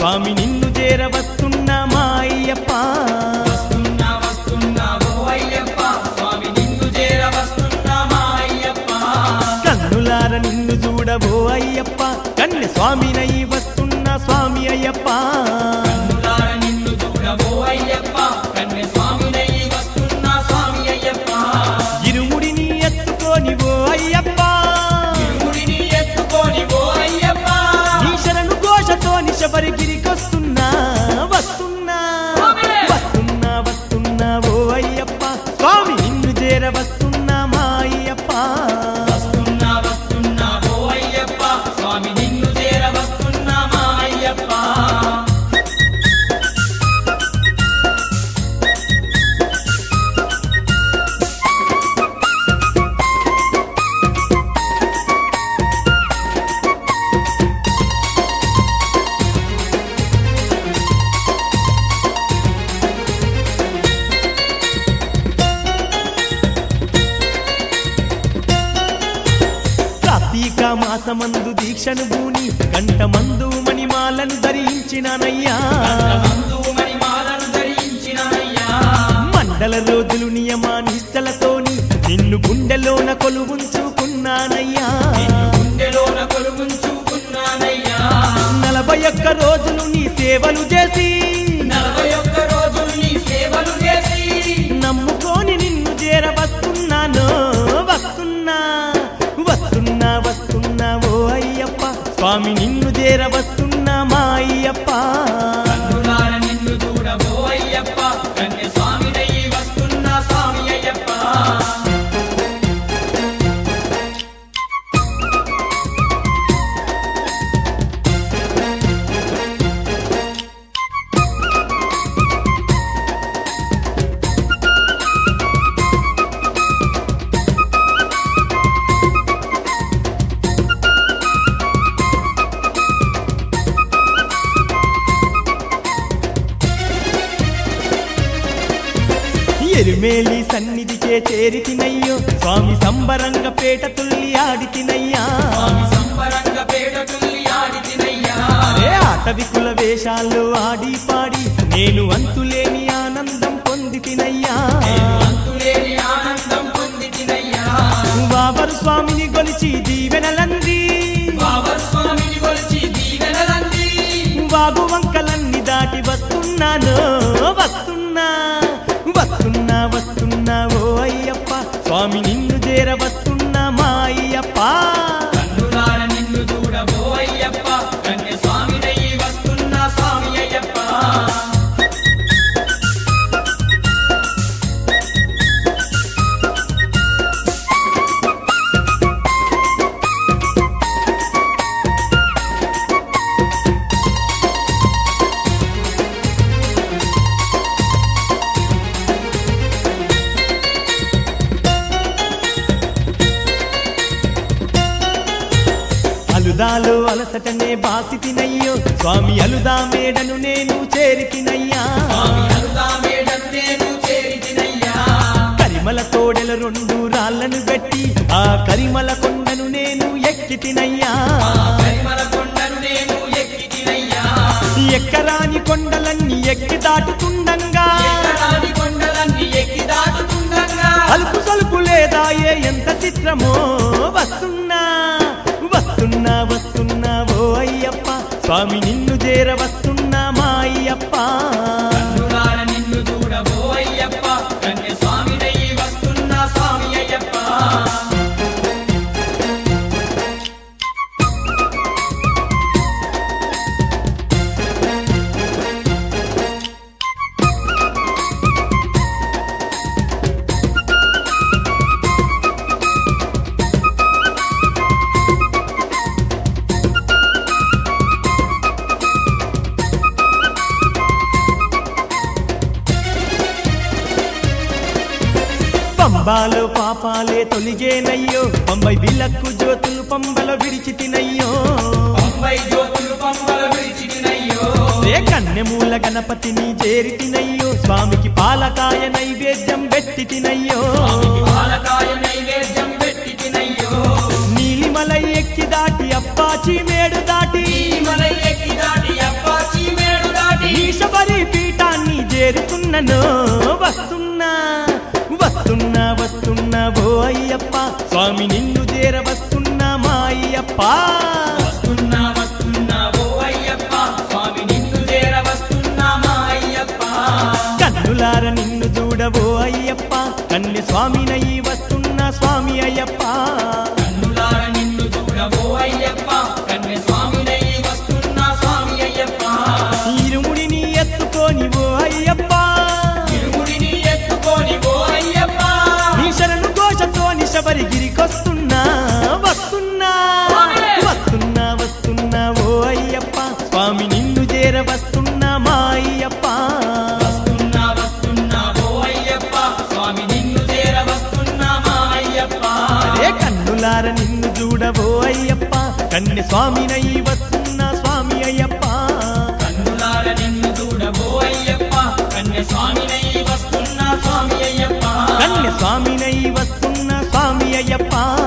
స్వామి నిన్ను చేర వస్తున్నా మా అయ్యప్ప వస్తున్నా వస్తున్నా ఓ అయ్యప్ప స్వామి నిన్ను చేర వస్తున్నా మా అయ్యప్ప కన్నులార నిన్ను చూడవో అయ్యప్ప కన్య స్వామినై వస్తున్నా స్వామి అయ్యప్ప కన్నులార నిన్ను చూడవో అయ్యప్ప కన్య స్వామినై వస్తున్నా స్వామి అయ్యప్ప ఇరుముడిని ఎత్తుకొని ఓ అయ్యప్ప ఇరుముడిని ఎత్తుకొని ఓ అయ్యప్ప నీ శరణు ఘోషతో నిశబరిగిరికొస్తున్నా వస్తున్నా వస్తున్నా వస్తున్నా ఓ అయ్యప్ప స్వామి నిన్ను చేర వస్తున్నా మా అయ్యప్ప వస్తున్నా వస్తున్నా ఓ అయ్యప్ప స్వామి నిన్ను చేర వస్తున్నా మా అయ్యప్ప కార్తీక మాసమందు దీక్షను భూని కంఠమందు మణిమాలను ధరించినానయ్యా మందు మణిమాలను ధరించినయ్యా మండల రోజులు నియమ నిష్టలతోని నిన్ను గుండెలోన కొలువుంచుకున్నానయ్యా గుండెలోన కొలుగుంచుకున్నానయ్యా నలభై ఒక్క రోజులు నీ సేవలు చేసి నలభై ఒక్క రోజులు నీ సేవలు చేసి నమ్ముకొని నిన్ను చేర వస్తున్నాను వస్తున్నా వస్తున్నా వస్తున్నా ఓ అయ్యప్ప స్వామి నిన్ను చేర వస్తున్నా మా అయ్యప్ప కన్నులార నిన్ను చూడబో అయ్యప్ప కన్య స్వామినయ్యి వస్తున్నా స్వామి అయ్యప్ప ఎరుమేలి సన్నిధికే చేరితినయ్యో స్వామి సంబరంగ పేట తుల్లి ఆడితినయ్యా స్వామి సంబరంగ పేట తుల్లి ఆడితినయ్యా అరే ఆటవికుల వేషాల్లో ఆడి పాడి నేను అంతులేని ఆనందం పొందితినయ్యా నేను అంతులేని ఆనందం పొందితినయ్యా వావరు స్వామిని గొలిచి దీవెనలంది బాబర్ స్వామిని కొలిచి దీవెనలంది వాగు వంకలన్నీ దాటి వస్తున్నాను వస్తున్నా వస్తున్నా వస్తున్నా ఓ అయ్యప్ప స్వామి నిన్ను చేర వస్తున్నా మా అయ్యప్ప కన్నులార నిన్ను చూడబో అయ్యప్ప కన్య స్వామినయ్యి వస్తున్నా స్వామి అయ్యప్ప అలుదాలో అలసటనే బాసి తినయ్యో స్వామి అలుదా మేడను నేను చేరితినయ్యా స్వామి అరుదా మేడను నేను చేరితినయ్యా కరిమల తోడెల రెండు రాళ్లను గట్టి ఆ కరిమల కొండను నేను ఎక్కితినయ్యా పరిమళ కొండను నేను ఎక్కితినయ్యా ఎక్కరాని కొండలన్నీ ఎక్కి దాటుతుండంగా ఎక్కడాని కొండలన్నీ ఎక్కి దాటుతుండగా అలుపు సలుపు లేదా ఏ ఎంత చిత్రమో వస్తున్నా వస్తున్నా వస్తున్నా ఓ అయ్యప్ప స్వామి నిన్ను చేర వస్తున్నా మా అయ్యప్ప కన్నులార నిన్ను చూడబో అయ్యప్ప కన్య స్వామినయ్యి వస్తున్నా స్వామి అయ్యప్ప పంబాలో పాపాలే తొలిగేనయ్యో పంబై విలక్కు జ్యోతులు పంబలో విడిచి తినయ్యో పంబై జ్యోతులు పంబల విడిచినయ్యో రే కన్నెమూల గణపతిని చేరి తినయ్యో స్వామికి పాలకాయ నైవేద్యం పెట్టి తినయ్యో పాలకాయ నైవేద్యం పెట్టి తినయ్యో నీలిమలై ఎక్కి దాటి అప్పాచి మేడు దాటి మలై ఎక్కి దాటి అప్పాచి వస్తున్ననో వస్తున్నా వస్తున్నా వస్తున్నా ఓ అయ్యప్ప స్వామి నిన్ను చేర వస్తున్నా మా అయ్యప్ప వస్తున్నా వస్తున్నా ఓ అయ్యప్ప స్వామి నిన్ను చేర వస్తున్నా మా అయ్యప్ప కన్నులార నిన్ను చూడవో అయ్యప్ప కన్ను స్వామినై వస్తున్నా స్వామి అయ్యప్ప కన్నులార నిన్ను చూడవో అయ్యప్ప కన్య స్వామినై వస్తున్నా స్వామి అయ్యప్ప ఇరుముడిని ఎత్తుకొని ఓ అయ్యప్ప ఇరుముడిని ఎత్తుకొని ఓ అయ్యప్ప నీ శరణు ఘోషతోని శబరిగిరికొస్తున్నా వస్తున్నా వస్తున్నా వస్తున్నా ఓ అయ్యప్ప స్వామి నిన్ను చేర వస్తున్నా మా అయ్యప్ప వస్తున్నా వస్తున్నా ఓ అయ్యప్ప స్వామి నిన్ను చేర వస్తున్నా మా అయ్యప్ప ఏ కన్నులార నిన్ను చూడవో అయ్యప్ప కన్నె స్వామినై వస్తున్నా స్వామి అయ్యప్ప కన్నులార నిన్ను చూడబో అయ్యప్ప కన్య స్వామినై వస్తున్నా స్వామి అయ్యప్ప కన్నె స్వామినై వస్తున్నా స్వామి అయ్యప్ప